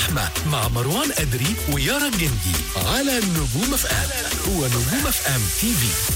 اللحمة مع مروان أدري ويارا الجندي على نجوم اف ام هو نجوم اف ام تي في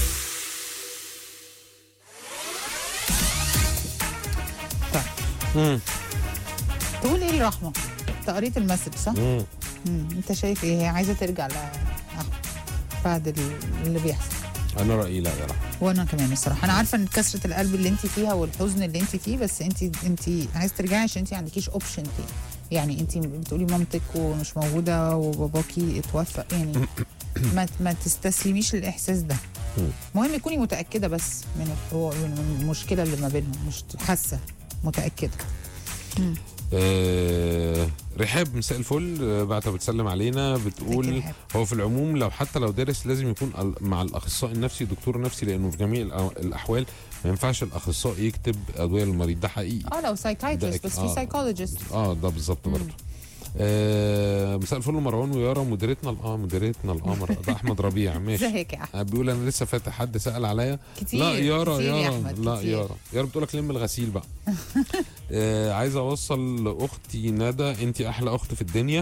تقول ايه الرحمه انت قريت المسج صح مم. انت شايف ايه هي عايزه ترجع لاحمد بعد ال- اللي بيحصل انا رايي لا يا رحمه وانا كمان الصراحه انا عارفه ان كسره القلب اللي انت فيها والحزن اللي انت فيه بس انت انت عايز ترجعي عشان انت ما عندكيش اوبشن تاني يعني انت بتقولي مامتك ومش موجوده وباباكي اتوفى يعني ما ما تستسلميش للاحساس ده مهم تكوني متاكده بس من الحوار من المشكله اللي ما بينهم مش حاسه متاكده آه رحاب مساء الفل آه، بعتها بتسلم علينا بتقول رحاب. هو في العموم لو حتى لو دارس لازم يكون ال- مع الاخصائي النفسي دكتور نفسي لانه في جميع الأ- الاحوال ما ينفعش الاخصائي يكتب ادويه للمريض ده حقيقي اه لو سايكايترست ده بس أك- في آه. سايكولوجيست اه ده بالظبط برضه آه مساء الفل مروان ويارا مديرتنا الاه مديرتنا القمر ده احمد ربيع ماشي ازيك يا احمد آه، بيقول انا لسه فاتح حد سال عليا كتير لا يارا كتير يا يارا أحمد، لا كتير. يارا يارا بتقول لك لم الغسيل بقى آه عايز اوصل لاختي ندى انت احلى اخت في الدنيا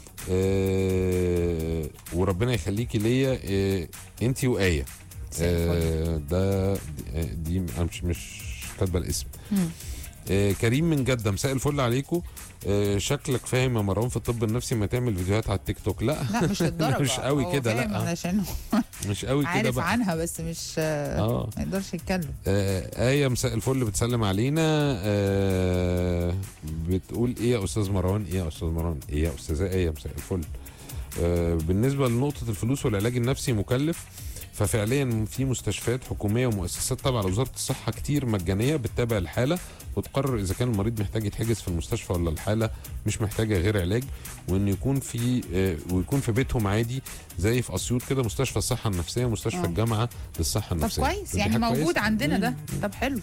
آه وربنا يخليكي ليا آه انت وايه آه ده دي انا مش مش كاتبه الاسم مم. آه كريم من جده مساء الفل عليكم آه شكلك فاهم يا مروان في الطب النفسي ما تعمل فيديوهات على التيك توك لا لا مش للدرجه مش قوي هو كده، فاهم لا. علشان هو مش قوي كده عارف بقى عنها بس مش آه. اه ما يقدرش يتكلم آه، آية مساء الفل بتسلم علينا آه بتقول ايه يا استاذ مروان ايه يا استاذ مروان ايه يا استاذة آية مساء الفل آه بالنسبة لنقطة الفلوس والعلاج النفسي مكلف ففعليا في مستشفيات حكومية ومؤسسات تابعة لوزارة الصحة كتير مجانية بتتابع الحالة وتقرر إذا كان المريض محتاج يتحجز في المستشفى ولا الحالة مش محتاجة غير علاج وإن يكون في آه ويكون في بيتهم عادي زي في أسيوط كده مستشفى الصحة النفسية مستشفى آه. الجامعة للصحة طب النفسية كويس دي يعني حاجة موجود كويسة. عندنا ده مم. طب حلو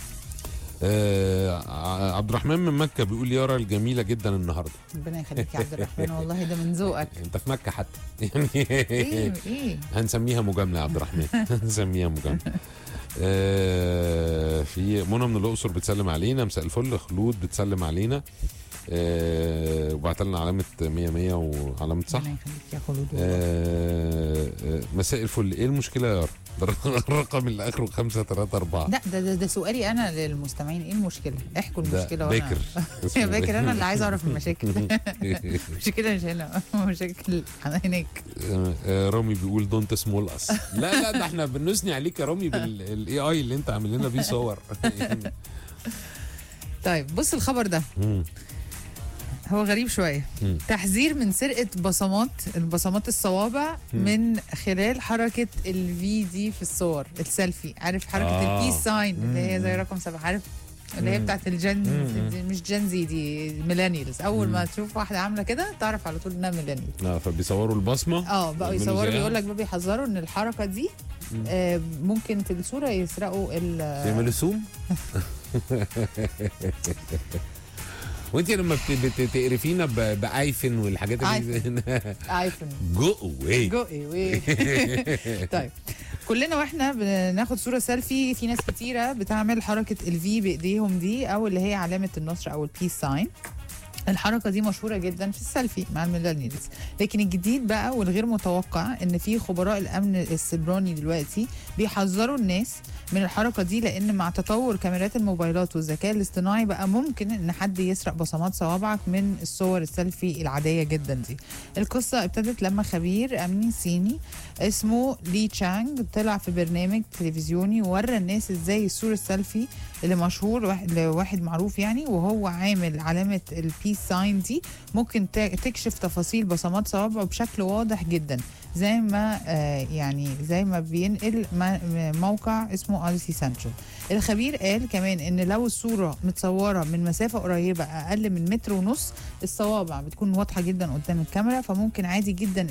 آه ع- عبد الرحمن من مكة بيقول يارا الجميلة جدا النهاردة ربنا يخليك يا عبد الرحمن والله ده من ذوقك انت في مكة حتى يعني ايه ايه هنسميها مجاملة يا عبد الرحمن هنسميها مجاملة آه في منى من الأقصر بتسلم علينا مساء الفل خلود بتسلم علينا آه وبعت لنا علامة 100 100 وعلامة صح ربنا يخليك يا خلود والله. آه آه مساء الفل ايه المشكلة يا يارا؟ ده الرقم اللي اخره 5 3 4 لا ده, ده ده سؤالي انا للمستمعين ايه المشكله؟ احكوا ده المشكله باكر يا اسمه باكر انا اللي عايز اعرف المشاكل مشكله مش هنا مشاكل هناك آه، آه، رامي بيقول دونت سمول اس لا لا ده احنا بنثني عليك يا رامي بالاي اي اللي انت عامل لنا بيه صور طيب بص الخبر ده مم. هو غريب شويه مم. تحذير من سرقه بصمات البصمات الصوابع من خلال حركه الفي دي في الصور السيلفي عارف حركه آه. البيس ساين اللي هي زي رقم سبعه عارف اللي هي مم. بتاعت الجن مم. دي مش جن زي دي ميلانيالز اول مم. ما تشوف واحده عامله كده تعرف على طول انها ميلانيال لا فبيصوروا البصمه اه بقوا يعملوا يصوروا زيها. بيقول لك بقى بيحذروا ان الحركه دي مم. آه ممكن في الصوره يسرقوا ال يعملوا سوم وانت لما بت- بتقرفينا ب- بايفن والحاجات اللي ايفون جو اواي جو ايه طيب كلنا واحنا بناخد صوره سيلفي في ناس كتيره بتعمل حركه الفي بايديهم دي او اللي هي علامه النصر او البيس ساين الحركه دي مشهوره جدا في السيلفي مع الميلانيالز لكن الجديد بقى والغير متوقع ان في خبراء الامن السيبراني دلوقتي بيحذروا الناس من الحركه دي لان مع تطور كاميرات الموبايلات والذكاء الاصطناعي بقى ممكن ان حد يسرق بصمات صوابعك من الصور السيلفي العاديه جدا دي القصه ابتدت لما خبير امني صيني اسمه لي تشانج طلع في برنامج تلفزيوني وورى الناس ازاي الصوره السيلفي اللي مشهور واحد لواحد معروف يعني وهو عامل علامه البيس ساين دي ممكن تا- تكشف تفاصيل بصمات صوابعه بشكل واضح جدا زي ما آه يعني زي ما بينقل ما- م- موقع اسمه اوديسي سنترال الخبير قال كمان ان لو الصوره متصوره من مسافه قريبه اقل من متر ونص الصوابع بتكون واضحه جدا قدام الكاميرا فممكن عادي جدا